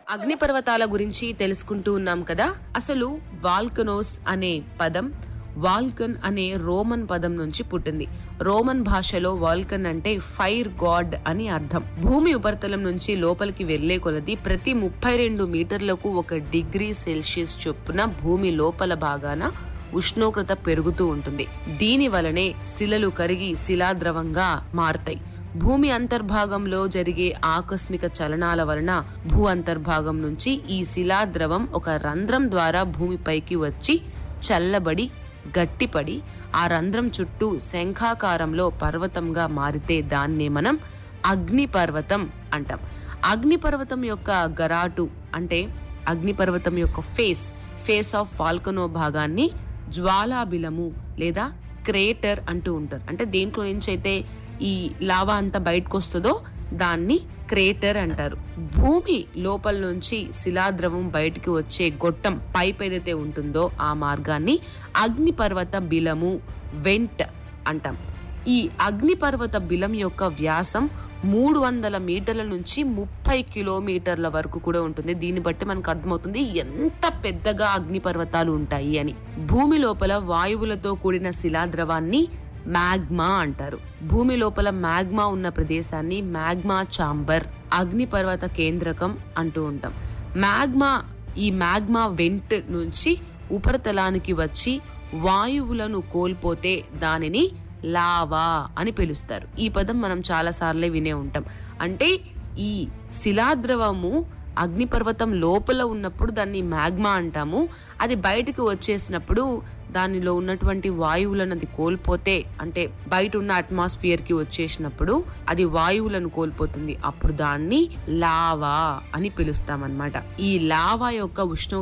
అగ్నిపర్వతాల గురించి తెలుసుకుంటూ ఉన్నాం కదా అసలు వాల్కనోస్ అనే పదం వాల్కన్ అనే రోమన్ పదం నుంచి పుట్టింది రోమన్ భాషలో వాల్కన్ అంటే ఫైర్ గాడ్ అని అర్థం భూమి ఉపరితలం నుంచి లోపలికి వెళ్లే కొలది ప్రతి ముప్పై రెండు మీటర్లకు ఒక డిగ్రీ సెల్సియస్ చొప్పున భూమి లోపల భాగాన ఉష్ణోగ్రత పెరుగుతూ ఉంటుంది దీని వలనే శిలలు కరిగి శిలాద్రవంగా మారతాయి భూమి అంతర్భాగంలో జరిగే ఆకస్మిక చలనాల వలన భూ అంతర్భాగం నుంచి ఈ శిలాద్రవం ఒక రంధ్రం ద్వారా భూమిపైకి వచ్చి చల్లబడి గట్టిపడి ఆ రంధ్రం చుట్టూ శంఖాకారంలో పర్వతంగా మారితే దాన్నే మనం అగ్నిపర్వతం అంటాం అగ్నిపర్వతం యొక్క గరాటు అంటే అగ్నిపర్వతం యొక్క ఫేస్ ఫేస్ ఆఫ్ ఫాల్కనో భాగాన్ని జ్వాలాబిలము లేదా క్రేటర్ అంటూ ఉంటారు అంటే దేంట్లో నుంచి అయితే ఈ లావా అంతా బయటకు వస్తుందో దాన్ని క్రేటర్ అంటారు భూమి లోపల నుంచి శిలాద్రవం బయటికి వచ్చే గొట్టం పైప్ ఏదైతే ఉంటుందో ఆ మార్గాన్ని అగ్నిపర్వత బిలము వెంట్ అంటాం ఈ అగ్నిపర్వత బిలం యొక్క వ్యాసం మూడు వందల మీటర్ల నుంచి ముప్పై కిలోమీటర్ల వరకు కూడా ఉంటుంది దీన్ని బట్టి మనకు అర్థమవుతుంది ఎంత పెద్దగా అగ్నిపర్వతాలు ఉంటాయి అని భూమి లోపల వాయువులతో కూడిన శిలాద్రవాన్ని మ్యాగ్మా అంటారు భూమి లోపల మ్యాగ్మా ఉన్న ప్రదేశాన్ని మ్యాగ్మా చాంబర్ అగ్నిపర్వత కేంద్రకం అంటూ ఉంటాం మ్యాగ్మా ఈ మ్యాగ్మా వెంట్ నుంచి ఉపరితలానికి వచ్చి వాయువులను కోల్పోతే దానిని లావా అని పిలుస్తారు ఈ పదం మనం చాలా సార్లే వినే ఉంటాం అంటే ఈ శిలాద్రవము అగ్నిపర్వతం లోపల ఉన్నప్పుడు దాన్ని మ్యాగ్మా అంటాము అది బయటకు వచ్చేసినప్పుడు దానిలో ఉన్నటువంటి వాయువులను అది కోల్పోతే అంటే బయట ఉన్న అట్మాస్ఫియర్ కి వచ్చేసినప్పుడు అది వాయువులను కోల్పోతుంది అప్పుడు దాన్ని లావా అని పిలుస్తామన్నమాట ఈ లావా యొక్క ఉష్ణోగ్రత